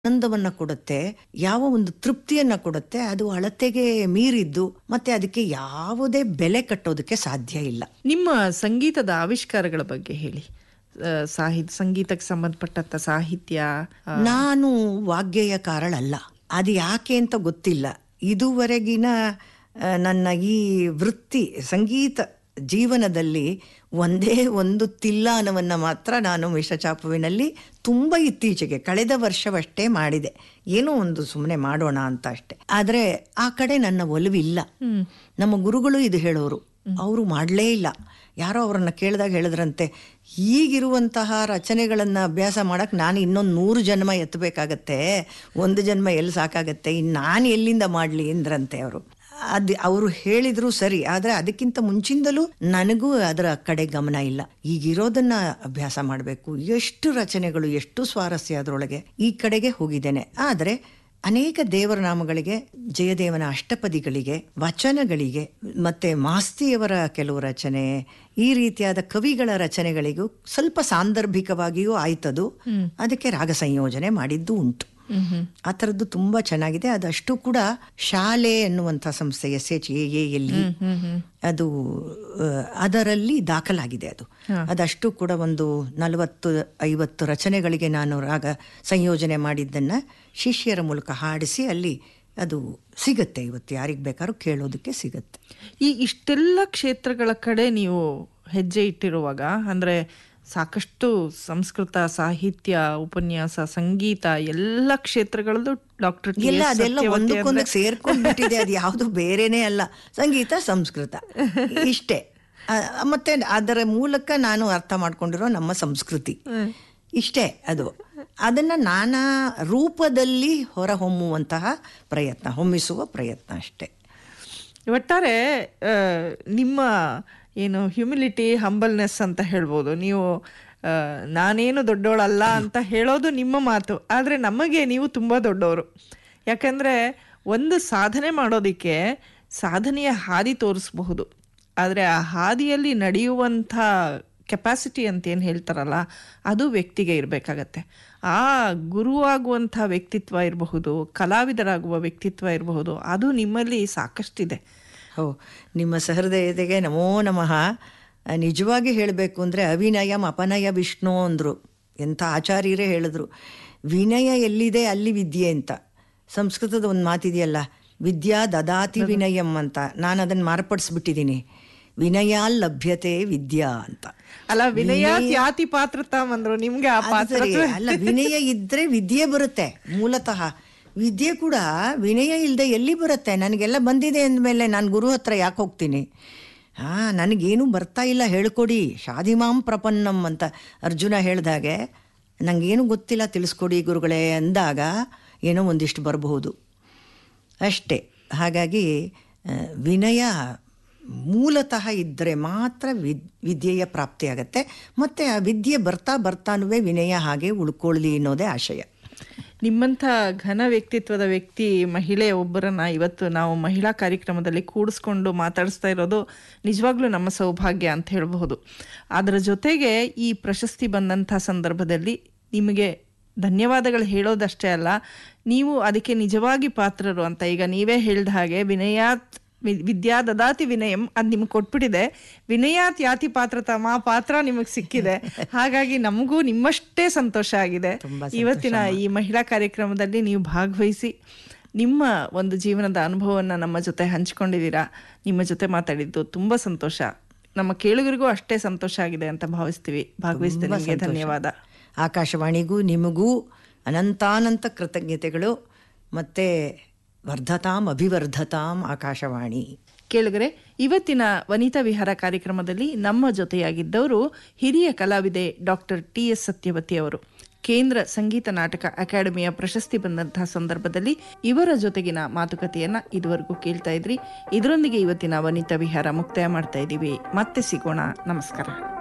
ಆನಂದವನ್ನ ಕೊಡುತ್ತೆ ಯಾವ ಒಂದು ತೃಪ್ತಿಯನ್ನ ಕೊಡುತ್ತೆ ಅದು ಅಳತೆಗೆ ಮೀರಿದ್ದು ಮತ್ತೆ ಅದಕ್ಕೆ ಯಾವುದೇ ಬೆಲೆ ಕಟ್ಟೋದಕ್ಕೆ ಸಾಧ್ಯ ಇಲ್ಲ ನಿಮ್ಮ ಸಂಗೀತದ ಆವಿಷ್ಕಾರಗಳ ಬಗ್ಗೆ ಹೇಳಿ ಸಾಹಿತ್ಯ ಸಂಗೀತಕ್ಕೆ ಸಂಬಂಧಪಟ್ಟಂತ ಸಾಹಿತ್ಯ ಆ, ನಾನು ವಾಗ್ಗೇಯಕಾರಳಲ್ಲ ಅದು ಯಾಕೆ ಅಂತ ಗೊತ್ತಿಲ್ಲ ಇದುವರೆಗಿನ ಆ, ನನ್ನ ಈ ವೃತ್ತಿ ಸಂಗೀತ ಜೀವನದಲ್ಲಿ ಒಂದೇ ಒಂದು ತಿಲ್ಲಾನವನ್ನು ಮಾತ್ರ ನಾನು ಮಿಶ್ರಚಾಪುವಿನಲ್ಲಿ ತುಂಬ ಇತ್ತೀಚೆಗೆ ಕಳೆದ ವರ್ಷವಷ್ಟೇ ಮಾಡಿದೆ ಏನೋ ಒಂದು ಸುಮ್ಮನೆ ಮಾಡೋಣ ಅಂತ ಅಷ್ಟೆ ಆದರೆ ಆ ಕಡೆ ನನ್ನ ಒಲವಿಲ್ಲ ನಮ್ಮ ಗುರುಗಳು ಇದು ಹೇಳೋರು ಅವರು ಮಾಡಲೇ ಇಲ್ಲ ಯಾರೋ ಅವರನ್ನ ಕೇಳಿದಾಗ ಹೇಳಿದ್ರಂತೆ ಈಗಿರುವಂತಹ ರಚನೆಗಳನ್ನು ಅಭ್ಯಾಸ ಮಾಡಕ್ಕೆ ನಾನು ಇನ್ನೊಂದು ನೂರು ಜನ್ಮ ಎತ್ತಬೇಕಾಗತ್ತೆ ಒಂದು ಜನ್ಮ ಎಲ್ಲಿ ಸಾಕಾಗತ್ತೆ ಇನ್ನು ನಾನು ಎಲ್ಲಿಂದ ಮಾಡಲಿ ಎಂದ್ರಂತೆ ಅವರು ಅದು ಅವರು ಹೇಳಿದ್ರು ಸರಿ ಆದರೆ ಅದಕ್ಕಿಂತ ಮುಂಚಿಂದಲೂ ನನಗೂ ಅದರ ಕಡೆ ಗಮನ ಇಲ್ಲ ಈಗಿರೋದನ್ನ ಅಭ್ಯಾಸ ಮಾಡಬೇಕು ಎಷ್ಟು ರಚನೆಗಳು ಎಷ್ಟು ಸ್ವಾರಸ್ಯ ಅದರೊಳಗೆ ಈ ಕಡೆಗೆ ಹೋಗಿದ್ದೇನೆ ಆದರೆ ಅನೇಕ ದೇವರ ನಾಮಗಳಿಗೆ ಜಯದೇವನ ಅಷ್ಟಪದಿಗಳಿಗೆ ವಚನಗಳಿಗೆ ಮತ್ತೆ ಮಾಸ್ತಿಯವರ ಕೆಲವು ರಚನೆ ಈ ರೀತಿಯಾದ ಕವಿಗಳ ರಚನೆಗಳಿಗೂ ಸ್ವಲ್ಪ ಸಾಂದರ್ಭಿಕವಾಗಿಯೂ ಆಯ್ತದು ಅದಕ್ಕೆ ರಾಗ ಸಂಯೋಜನೆ ಮಾಡಿದ್ದು ಉಂಟು ಆ ಥರದ್ದು ತುಂಬಾ ಚೆನ್ನಾಗಿದೆ ಅದಷ್ಟು ಕೂಡ ಶಾಲೆ ಎನ್ನುವಂಥ ಸಂಸ್ಥೆ ಎಸ್ ಎಚ್ ಎ ಎ ಎಲ್ಲಿ ಅದು ಆ, ಅದರಲ್ಲಿ ದಾಖಲಾಗಿದೆ ಅದು ಅದಷ್ಟು ಕೂಡ ಒಂದು ನಲವತ್ತು ಐವತ್ತು ರಚನೆಗಳಿಗೆ ನಾನು ರಾಗ ಸಂಯೋಜನೆ ಮಾಡಿದ್ದನ್ನ ಶಿಷ್ಯರ ಮೂಲಕ ಹಾಡಿಸಿ ಅಲ್ಲಿ ಅದು ಸಿಗತ್ತೆ ಇವತ್ತು ಯಾರಿಗೆ ಬೇಕಾದ್ರೂ ಕೇಳೋದಕ್ಕೆ ಸಿಗತ್ತೆ ಈ ಇಷ್ಟೆಲ್ಲ ಕ್ಷೇತ್ರಗಳ ಕಡೆ ನೀವು ಹೆಜ್ಜೆ ಇಟ್ಟಿರುವಾಗ ಅಂದ್ರೆ ಸಾಕಷ್ಟು ಸಂಸ್ಕೃತ ಸಾಹಿತ್ಯ ಉಪನ್ಯಾಸ ಸಂಗೀತ ಎಲ್ಲ ಕ್ಷೇತ್ರಗಳಲ್ಲೂ ಡಾಕ್ಟರ್ ಎಲ್ಲ ಅದೆಲ್ಲ ಒಂದಕ್ಕೊಂದು ಸೇರ್ಕೊಂಡ್ಬಿಟ್ಟಿದೆ ಅದು ಯಾವುದು ಬೇರೆನೇ ಅಲ್ಲ ಸಂಗೀತ ಸಂಸ್ಕೃತ ಇಷ್ಟೇ ಆ, ಮತ್ತೆ ಅದರ ಮೂಲಕ ನಾನು ಅರ್ಥ ಮಾಡ್ಕೊಂಡಿರೋ ನಮ್ಮ ಸಂಸ್ಕೃತಿ ಇಷ್ಟೇ ಅದು ಅದನ್ನ ನಾನಾ ರೂಪದಲ್ಲಿ ಹೊರಹೊಮ್ಮುವಂತಹ ಪ್ರಯತ್ನ ಹೊಮ್ಮಿಸುವ ಪ್ರಯತ್ನ ಅಷ್ಟೇ ಒಟ್ಟಾರೆ ಆ, ನಿಮ್ಮ ಏನು ಹ್ಯುಮಿಲಿಟಿ ಹಂಬಲ್ನೆಸ್ ಅಂತ ಹೇಳ್ಬೋದು ನೀವು ಆ, ನಾನೇನು ದೊಡ್ಡವಳಲ್ಲ ಅಂತ ಹೇಳೋದು ನಿಮ್ಮ ಮಾತು ಆದರೆ ನಮಗೆ ನೀವು ತುಂಬ ದೊಡ್ಡವರು ಯಾಕಂದರೆ ಒಂದು ಸಾಧನೆ ಮಾಡೋದಕ್ಕೆ ಸಾಧನೆಯ ಹಾದಿ ತೋರಿಸಬಹುದು ಆದರೆ ಆ ಹಾದಿಯಲ್ಲಿ ನಡೆಯುವಂಥ ಕೆಪಾಸಿಟಿ ಅಂತ ಏನು ಹೇಳ್ತಾರಲ್ಲ ಅದು ವ್ಯಕ್ತಿಗೆ ಇರಬೇಕಾಗತ್ತೆ ಆ ಗುರುವಾಗುವಂಥ ವ್ಯಕ್ತಿತ್ವ ಇರಬಹುದು ಕಲಾವಿದರಾಗುವ ವ್ಯಕ್ತಿತ್ವ ಇರಬಹುದು ಅದು ನಿಮ್ಮಲ್ಲಿ ಸಾಕಷ್ಟಿದೆ ಹೋ ನಿಮ್ಮ ಸಹೃದಯತೆಗೆ ನಮೋ ನಮಃ ಆ, ನಿಜವಾಗಿ ಹೇಳಬೇಕು ಅಂದರೆ ಅವಿನಯಂ ಅಪನಯ ವಿಷ್ಣು ಅಂದರು ಎಂಥ ಆಚಾರ್ಯರೇ ಹೇಳಿದ್ರು ವಿನಯ ಎಲ್ಲಿದೆ ಅಲ್ಲಿ ವಿದ್ಯೆ ಅಂತ ಸಂಸ್ಕೃತದ ಒಂದು ಮಾತಿದೆಯಲ್ಲ ವಿದ್ಯಾ ದದಾತಿ ವಿನಯಂ ಅಂತ ನಾನು ಅದನ್ನು ಮಾರ್ಪಡಿಸ್ಬಿಟ್ಟಿದ್ದೀನಿ ವಿನಯ ಲಭ್ಯತೆ ವಿದ್ಯಾ ಅಂತ ಅಲ್ಲ ವಿನಯ ತ್ಯಾತಿ ಪಾತ್ರತಾಮ್ ಅಂದ್ರು ನಿಮ್ಗೆ ಆ ಅದು ಪಾತ್ರ ಸರಿ. ಅಲ್ಲ ವಿನಯ ಇದ್ರೆ ವಿದ್ಯೆ ಬರುತ್ತೆ ಮೂಲತಃ ವಿದ್ಯೆ ಕೂಡ ವಿನಯ ಇಲ್ಲದೆ ಎಲ್ಲಿ ಬರುತ್ತೆ ನನಗೆಲ್ಲ ಬಂದಿದೆ ಅಂದಮೇಲೆ ನಾನು ಗುರು ಹತ್ರ ಯಾಕೆ ಹೋಗ್ತೀನಿ ಹಾ ನನಗೇನು ಬರ್ತಾ ಇಲ್ಲ ಹೇಳ್ಕೊಡಿ ಶಾದಿಮಾಂ ಪ್ರಪನ್ನಂ ಅಂತ ಅರ್ಜುನ ಹೇಳ್ದಾಗೆ ನನಗೇನು ಗೊತ್ತಿಲ್ಲ ತಿಳಿಸ್ಕೊಡಿ ಗುರುಗಳೇ ಅಂದಾಗ ಏನೋ ಒಂದಿಷ್ಟು ಬರಬಹುದು ಅಷ್ಟೇ ಹಾಗಾಗಿ ಆ, ವಿನಯ ಮೂಲತಃ ಇದ್ದರೆ ಮಾತ್ರ ವಿದ್ ವಿದ್ಯೆಯ ಪ್ರಾಪ್ತಿಯಾಗತ್ತೆ ಮತ್ತು ಆ ವಿದ್ಯೆ ಬರ್ತಾ ಬರ್ತಾನುವೆ ವಿನಯ ಹಾಗೆ ಉಳ್ಕೊಳ್ಳಿ ಅನ್ನೋದೇ ಆಶಯ ನಿಮ್ಮಂಥ ಘನ ವ್ಯಕ್ತಿತ್ವದ ವ್ಯಕ್ತಿ ಮಹಿಳೆ ಒಬ್ಬರನ್ನ ಇವತ್ತು ನಾವು ಮಹಿಳಾ ಕಾರ್ಯಕ್ರಮದಲ್ಲಿ ಕೂಡಿಸ್ಕೊಂಡು ಮಾತಾಡಿಸ್ತಾ ಇರೋದು ನಿಜವಾಗ್ಲೂ ನಮ್ಮ ಸೌಭಾಗ್ಯ ಅಂತ ಹೇಳಬಹುದು ಅದರ ಜೊತೆಗೆ ಈ ಪ್ರಶಸ್ತಿ ಬಂದಂಥ ಸಂದರ್ಭದಲ್ಲಿ ನಿಮಗೆ ಧನ್ಯವಾದಗಳು ಹೇಳೋದಷ್ಟೇ ಅಲ್ಲ ನೀವು ಅದಕ್ಕೆ ನಿಜವಾಗಿ ಪಾತ್ರರು ಅಂತ ಈಗ ನೀವೇ ಹೇಳಿದ ಹಾಗೆ ವಿನಯಾತ್ ವಿ- ವಿದ್ಯಾ ದದಾತಿ ವಿನಯಂ ಅದು ನಿಮ್ಗೆ ಕೊಟ್ಬಿಟ್ಟಿದೆ ವಿನಯಾತ್ ಯಾತಿ ಪಾತ್ರತಮ ಆ ಪಾತ್ರ ನಿಮಗೆ ಸಿಕ್ಕಿದೆ ಹಾಗಾಗಿ ನಮಗೂ ನಿಮ್ಮಷ್ಟೇ ಸಂತೋಷ ಆಗಿದೆ ಇವತ್ತಿನ ಈ ಮಹಿಳಾ ಕಾರ್ಯಕ್ರಮದಲ್ಲಿ ನೀವು ಭಾಗವಹಿಸಿ ನಿಮ್ಮ ಒಂದು ಜೀವನದ ಅನುಭವವನ್ನು ನಮ್ಮ ಜೊತೆ ಹಂಚ್ಕೊಂಡಿದ್ದೀರಾ ನಿಮ್ಮ ಜೊತೆ ಮಾತಾಡಿದ್ದು ತುಂಬ ಸಂತೋಷ ನಮ್ಮ ಕೇಳುಗರಿಗೂ ಅಷ್ಟೇ ಸಂತೋಷ ಆಗಿದೆ ಅಂತ ಭಾವಿಸ್ತೀವಿ ಭಾಗವಹಿಸಿದ ನಿಮಗೆ ಧನ್ಯವಾದ ಆಕಾಶವಾಣಿಗೂ ನಿಮಗೂ ಅನಂತಾನಂತ ಕೃತಜ್ಞತೆಗಳು ಮತ್ತು ವರ್ಧತಾಂ ಅಭಿವರ್ಧತಾಂ ಆಕಾಶವಾಣಿ ಕೇಳುಗರೆ ಇವತ್ತಿನ ವನಿತಾ ವಿಹಾರ ಕಾರ್ಯಕ್ರಮದಲ್ಲಿ ನಮ್ಮ ಜೊತೆಯಾಗಿದ್ದವರು ಹಿರಿಯ ಕಲಾವಿದೆ ಡಾಕ್ಟರ್ ಟಿ ಎಸ್ ಸತ್ಯವತಿ ಅವರು ಕೇಂದ್ರ ಸಂಗೀತ ನಾಟಕ ಅಕಾಡೆಮಿಯ ಪ್ರಶಸ್ತಿ ಬಂದಂತಹ ಸಂದರ್ಭದಲ್ಲಿ ಇವರ ಜೊತೆಗಿನ ಮಾತುಕತೆಯನ್ನ ಇದುವರೆಗೂ ಕೇಳ್ತಾ ಇದ್ರಿ ಇದರೊಂದಿಗೆ ಇವತ್ತಿನ ವನಿತಾ ವಿಹಾರ ಮುಕ್ತಾಯ ಮಾಡ್ತಾ ಇದ್ದೀವಿ ಮತ್ತೆ ಸಿಗೋಣ ನಮಸ್ಕಾರ